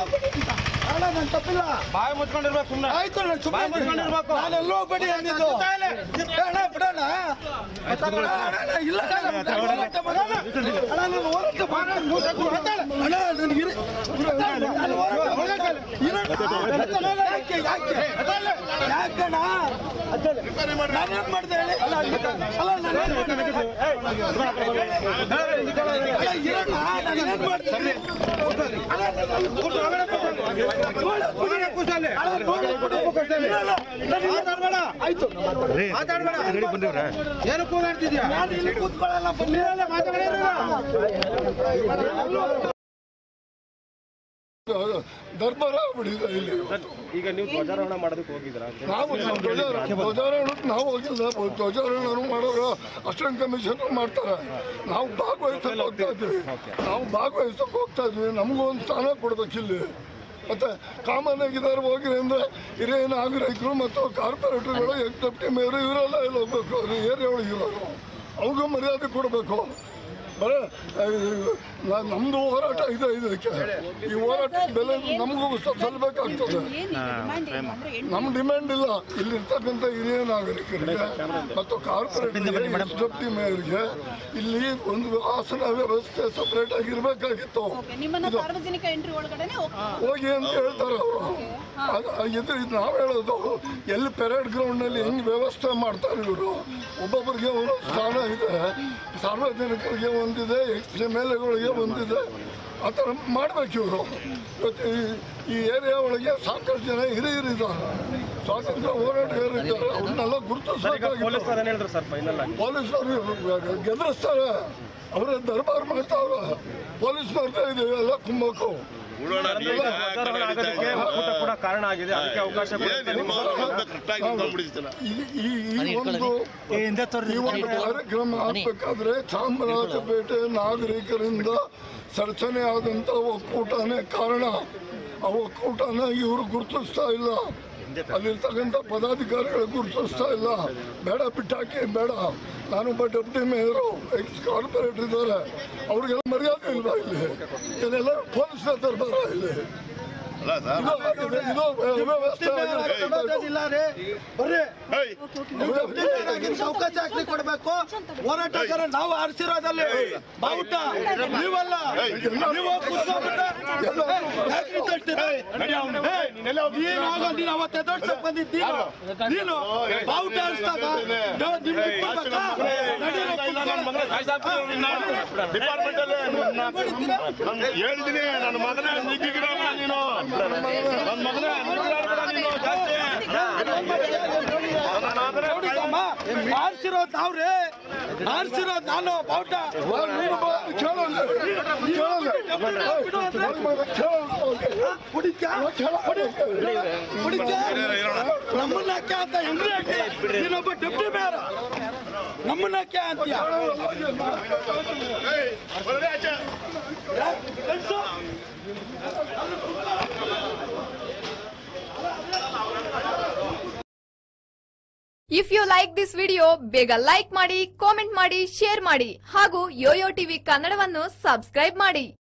ಬಡಿ ಅಂತ ಅಣ್ಣ ನಾನು ತಪ್ಪಿಲ್ಲ ಬಾಯಿ ಮುಚ್ಕೊಂಡಿರ್ಬೇಕು ಸುಮ್ಮನೆ ಆಯ್ತು ನಾನು ಸುಮ್ಮನೆ ಬಾಯ್ ಮುಚ್ಕೊಂಡಿರ್ಬೇಕು. ನಾನೆಲ್ಲೋ ಬಡಿ ಅಂದಿದ್ದು ಏ, ಅಣ್ಣ ಬಿಡೋಣ ಅಣ್ಣ, ಅಣ್ಣ, ಇಲ್ಲ ಅಣ್ಣ, ನಾನು ಹೋರಾಟ ಮಾಡೋಣ. ಅಣ್ಣ ನಾನು ಹೋರಾಟ ಮಾಡೋಣ. ಅಣ್ಣ ನಾನು ಇರು ನಾನು ಹೋರಾಟ ಮಾಡೋಣ. ಯಾಕೆ ಯಾಕೆ ಯಾಕಣ್ಣ ನಾನೇನ್ ಮಾಡ್ದೆ ಹೇಳಿ ಅಲ್ಲ ಅಲ್ಲ ನಾನೇನ್ ಮಾಡ್ದೆ? ಅಲ್ಲ, ಇರಣ್ಣ, ನಾನೇನ್ ಮಾಡ್ದೆ? ಅಲ್ಲ, ನಾನು ಕೂತು ಹೊರಗಡೆ ಕೂತ್ಕೊಳ್ಳಿ. ಅಲ್ಲ, ನೋಡಿ, ಇರಲ್ಲ, ನಾನು ಮಾತಾಡ್ಬೇಡ. ಆಯ್ತು ಏನು ಕೂಗಾಡ್ತಿದ್ಯಾ ನಾನು ಇಲ್ಲಿ ಕೂತ್ಕೊಳ್ಳಲ್ಲ ಬಂದಿರಲ್ಲ ದರ್ಬಾರ ಆಗ್ಬಿಟ್ಟಿದೆ ಇಲ್ಲಿ ಈಗ ನೀವು ಧ್ವಜಾರೋಹಣ ಮಾಡೋದಕ್ಕೆ ಹೋಗಿದ್ರ ನಾವು ಧ್ವಜಾರೋಹಣ ಧ್ವಜಾರೋಹಣಕ್ಕೆ ನಾವು ಹೋಗಿಲ್ಲ ಧ್ವಜಾರೋಹಣ ಮಾಡೋರು ಅಷ್ಟೊಂದು ಕಮಿಷನ್ ಮಾಡ್ತಾರೆ ನಾವು ಭಾಗವಹಿಸಕ್ಕೆ ಹೋಗ್ತಾ ಇದ್ವಿ ನಾವು ಭಾಗವಹಿಸಕ್ಕೆ ಹೋಗ್ತಾ ಇದ್ವಿ ನಮಗೂ ಒಂದು ಸ್ಥಾನ ಕೊಡ್ಬೇಕಿಲ್ಲಿ ಮತ್ತೆ ಕಾಮನ್ ಆಗಿದ್ದಾರೆ ಹೋಗಿ ಅಂದ್ರೆ ಹಿರಿಯ ನಾಗರಿಕರು ಮತ್ತು ಕಾರ್ಪೊರೇಟರ್ಗಳು ಎಕ್ಸೆಪ್ಟಿ ಮೇಯರು ಇವರೆಲ್ಲ ಇಲ್ಲಿ ಹೋಗ್ಬೇಕು ಅವರು ಏರಿಯಾ ಒಳಗೆ ಇರೋರು ಅವ್ರಿಗೂ ಮರ್ಯಾದೆ ಕೊಡಬೇಕು ಬರೇ ನಮ್ಮದು ಹೋರಾಟ ಇದೆ ಇದಕ್ಕೆ ಈ ಹೋರಾಟ ಬೆಲೆ ನಮಗೂ ಸಲ್ಲಬೇಕಾಗ್ತದೆ ನಮ್ಮ ಡಿಮ್ಯಾಂಡ್ ಇಲ್ಲ ಇಲ್ಲಿರ್ತಕ್ಕಂಥ ಹಿರಿಯ ನಾಗರಿಕರಿಗೆ ಮತ್ತು ಕಾರ್ಪೊರೇಟ್ ಮೇಯರ್ಗೆ ಇಲ್ಲಿ ಒಂದು ಆಸನ ವ್ಯವಸ್ಥೆ ಸಪರೇಟ್ ಆಗಿ ಇರಬೇಕಾಗಿತ್ತು ನಿಮ್ಮನ್ನ ಸಾರ್ವಜನಿಕ ಎಂಟ್ರಿ ಒಳಗಡೆನೆ ಹೋಗ್ತಾರೆ ಹೋಗಿ ಅಂತ ಹೇಳ್ತಾರೆ ಅವರು ಇದು ನಾವು ಹೇಳೋದು ಎಲ್ಲಿ ಪೆರೇಡ್ ಗ್ರೌಂಡ್ನಲ್ಲಿ ಹೆಂಗ್ ವ್ಯವಸ್ಥೆ ಮಾಡ್ತಾರೆ ಇವರು ಒಬ್ಬೊಬ್ಬರಿಗೆ ಒಂದು ಸ್ಥಾನ ಇದೆ ಸಾರ್ವಜನಿಕರಿಗೆ ಒಂದಿದೆ ಎಕ್ಸ್ ಎಮ್ ಎಲ್ ಎಗಳಿಗೆ ಒಂದಿದೆ ಆ ಥರ ಮಾಡ್ಬೇಕು ಇವರು ಇವತ್ತು ಈ- ಈ ಏರಿಯಾ ಒಳಗೆ ಸಾಕಷ್ಟು ಜನ ಹಿರಿಯರಿದ್ದಾರೆ ಸ್ವಾತಂತ್ರ್ಯ ಹೋರಾಟಗಾರರು ಇದ್ದಾರೆ ಅವ್ರನ್ನೆಲ್ಲ ಗುರುತಿಸಬೇಕಾಗಿತ್ತು ಪೊಲೀಸ್ ಅದನ್ನ ಹೇಳಿದ್ರು ಸರ್ ಫೈನಲ್ ಆಗಿ ಪೊಲೀಸರು ಗೆದರಿಸ್ತಾರೆ ಅವರೇ ದರ್ಬಾರ್ ಮಾಡ್ತಾವ್ರೆ ಪೊಲೀಸ್ ಮಾಡ್ತಾ ಇದೀವಿ ಎಲ್ಲ ಕುಂಬಕು ಧ್ವಜಾರೋಹಣ ಆಗೋದಕ್ಕೆ ಒಕ್ಕೂಟ ಕೂಡ ಕಾರಣ ಆಗಿದೆ ಅದಕ್ಕೆ ಅವಕಾಶ ಕೊಡುತ್ತೆ ಈ ಈ- ಈ ಒಂದು ಈ ಒಂದು ಕಾರ್ಯಕ್ರಮ ಆಗ್ಬೇಕಾದ್ರೆ ಚಾಮರಾಜಪೇಟೆ ನಾಗರಿಕರಿಂದ ಸರ್ಚನೆ ಆದಂತ ಒಕ್ಕೂಟನೇ ಕಾರಣ ಆ ಒಕ್ಕೂಟನ ಇವರು ಗುರುತಿಸ್ತಾ ಇಲ್ಲ ಅಲ್ಲಿರ್ತಕ್ಕಂಥ ಪದಾಧಿಕಾರಿಗಳು ಗುರುತಿಸ್ತಾ ಇಲ್ಲ ಬೇಡ ಬಿಟ್ಟಾಕಿ ಬೇಡ ನಾನೊಬ್ಬ ಡೆಪ್ಟಿ ಮೇಯರು ಎಕ್ಸ್ ಕಾರ್ಪೊರೇಟರ್ ಇದ್ದಾರೆ ಅವ್ರಿಗೆಲ್ಲ ಮರ್ಯಾದೆ ಇಲ್ವಾ ಇಲ್ಲಿ ಇದೆಲ್ಲ ಪೊಲೀಸ್ ದರ್ಬಾರ ಇಲ್ಲಿ ಇದು ಆಗಿದೆ, ಇದು ವ್ಯವಸ್ಥೆ ಆಗಿದೆ. ಅವಕಾಶ ಹಾಕಿ ಕೊಡಬೇಕು ಹೋರಾಟಗಾರ ನಾವು ಆರಿಸಿರೋದಲ್ಲಿ ಬಾವುಟ ನೀವಲ್ಲ ನೀವು ಕೂತ್ಕೊಂಡ್ಬಿಟ್ಟು ಯಾಕೆ ನಿಂತ್ಕೊಳ್ತೀರಾ? ನೀನು ಹೋಗೋ, ನೀನು ಅವತ್ತು ಎದುರ್ಸಕ್ ಬಂದಿದ್ದು ನೀನು ನೀನು ಬಾವುಟ ಆರಿಸಿದಾಗ ನೀವು- ನೀವು ನಿಂತ್ಕೊಳ್ಬೇಕಾ? ನಡೀರಿ, ಡಿಪಾರ್ಟ್ಮೆಂಟ್ ಅಲ್ಲಿ ಹೇಳಿದೀನಿ ನನ್ನ ಮಗನೇ ನಿಗ್ಗಿಗಿರಲ್ಲ ನೀನು ನನ್ನ ಮಗನೇ ನಿಗ್ಗಿಗಿರಲ್ಲ ನೀನು ಜಾಸ್ತಿ ಕೂತ್ಕೊಳ್ಳಮ್ಮ. ಆರಿಸಿರೋದು ನಾವ್ರಿ ಆರಿಸಿರೋದು ನಾನು ಬಾವುಟ ನೀನು ಬಾ, ಕೇಳಲ್ಲ. ಕೇಳಲ್ಲ. ಕುಡಿಕ ಕುಡಿಕ ನಮ್ಮನ್ನ ಯಾಕೆ ಅಂತ ಹೆಂಗ್ರಿ ಹಾಕ್ತೀಯ? ನೀನೊಬ್ಬ ಡೆಪ್ಟಿ ಮೇಯರ್ ನಮ್ಮನ್ನ ಯಾಕೆ ಅಂತೀಯ ಕಳ್ಸು. If you like this video ಬೇಗ ಲೈಕ್ ಮಾಡಿ ಕಾಮೆಂಟ್ ಮಾಡಿ ಶೇರ್ ಮಾಡಿ ಹಾಗೂ ಯೋಯೋ ಟಿವಿ ಕನ್ನಡವನ್ನು ಸಬ್ಸ್ಕ್ರೈಬ್ ಮಾಡಿ